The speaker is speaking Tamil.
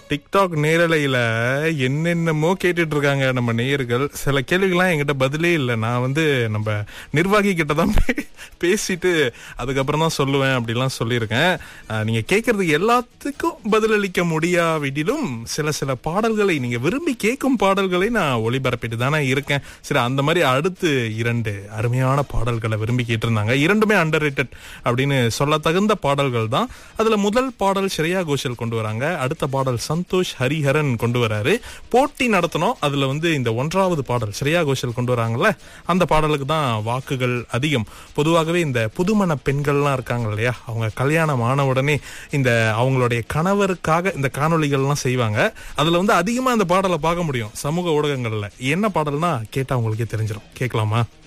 டிக்டாக் நேரலையில என்னென்னமோ கேட்டுட்டு இருக்காங்க நம்ம நேயர்கள் சில கேள்விகள்லாம் என்கிட்ட பதிலே இல்லை நான் வந்து நம்ம நிர்வாகி கிட்ட தான் பே- பேசிட்டு அதுக்கப்புறம் தான் சொல்லுவேன் அப்படிலாம் சொல்லியிருக்கேன் அஹ், நீங்க கேட்கறது எல்லாத்துக்கும் பதிலளிக்க முடியாவிடிலும் சில சில பாடல்களை நீங்க விரும்பி கேட்கும் பாடல்களை நான் ஒளிபரப்பிட்டு தானே இருக்கேன் சரி அந்த மாதிரி அடுத்து இரண்டு அருமையான பாடல்களை விரும்பி கேட்டிருந்தாங்க இரண்டுமே அண்டர் அப்படின்னு சொல்ல தகுந்த பாடல்கள் தான் அதுல முதல் பாடல் ஸ்ரேயா கோஷல் கொண்டு வராங்க அடுத்த பாடல் சந்தோஷ் ஹரிஹரன் கொண்டு வராரு போட்டி நடத்தணும் அதுல வந்து இந்த ஒன்றாவது பாடல் ஸ்ரேயா கோஷல் கொண்டு வராங்கல்ல அந்த பாடலுக்கு தான் வாக்குகள் அதிகம் பொதுவாகவே இந்த புதுமண பெண்கள்லாம் இருக்காங்க இல்லையா அவங்க கல்யாணம் ஆன உடனே இந்த அவங்களுடைய கணவருக்காக இந்த காணொளிகள்லாம் செய்வாங்க அதுல வந்து அதிகமா இந்த பாடலை பார்க்க முடியும் சமூக ஊடகங்கள்ல என்ன பாடல்னா கேட்டா உங்களுக்கே தெரிஞ்சிடும் கேட்கலாமா